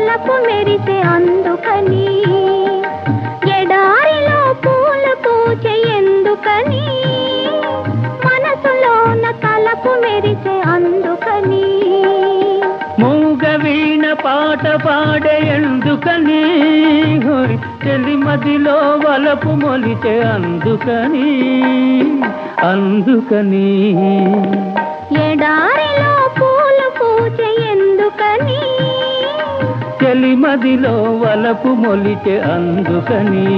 తలపు మెరిసే అందుకని ఎడారిలో పూలు పూచే ఎందుకని మనసులోన తలపు మెరిసే అందుకని మూగ వీణ పాట పాడే ఎందుకని హోయ్ చెలిమదిలో వలపు మొలిచే అందుకని అందుకని ఎడారిలో పూలు పూచే ఎందుకని చెలిమదిలో వలపు మొలిచే అందుకని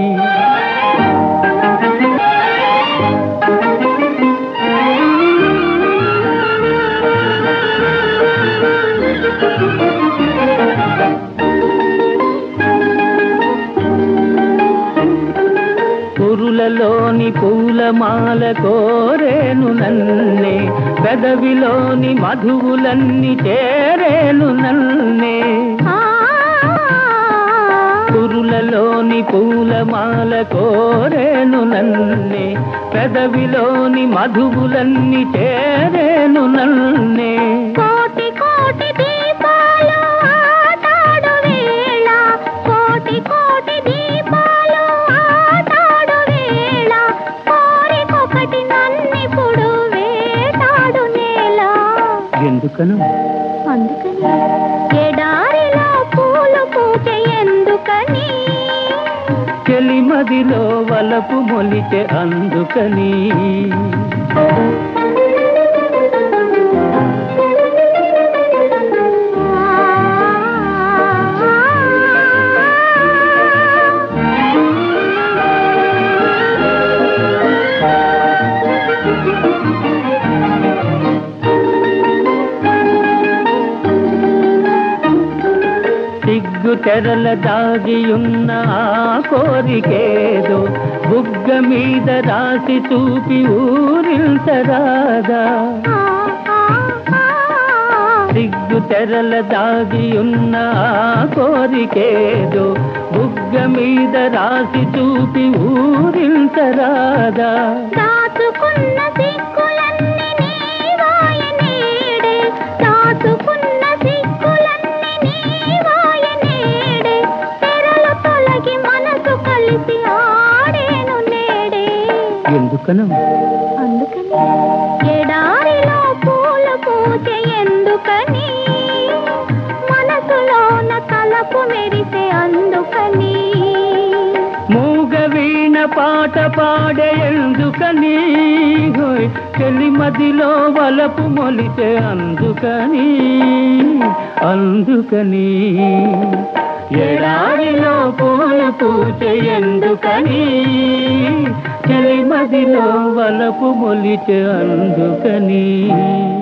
పురులలోని పూలమాల కోరేను నన్నే పెదవిలోని మధువులన్నీ చేరేను నన్నే ఆ పురులలోని పూలమాల కోరేను నన్నే పెదవిలోని మధువులన్నీ చేరేను నన్నే కోటి కోటి దీపాలు ఆటాడు వేళ కోటి కోటి దీపాలు ఆటాడు వేళ కోరికొకటి నన్నిప్పుడు వేటాడు నేల ఎందుకను అందుకని ఎడారిలో పూలు పూచే ఎందుకని చెలిమదిలో వలపు మొలిచే అందుకని సిగ్గు తెరల దాగియున్న ఆ కోరికేదో బుగ్గ మీద రాసి చూపి ఊరించరాదా సిగ్గు తెరల దాగియున్న ఆ కోరికేదో బుగ్గ మీద రాసి చూపి ఊరించరాదా దాచుకున్న సిగ్గులన్నీ నీవాయ నేడే దాచుకున్న సిగ్గులన్నీ నీవాయ నేడే తెరలు తొలగి మనసు కలిసి ఆడేను నేడే ఎందుకను అందుకని ఎడారిలో పూలు పూచే ఎందుకని మనసులోన తలపు మెరిసే అందుకని మూగ వీణ పాట పాడే ఎందుకని హోయ్ చెలిమదిలో వలపు మొలిచే అందుకని అందుకని ఎడారిలో పూలు పూచే ఎందుకని చెలిమదిలో వలపు మొలిచే అందుకని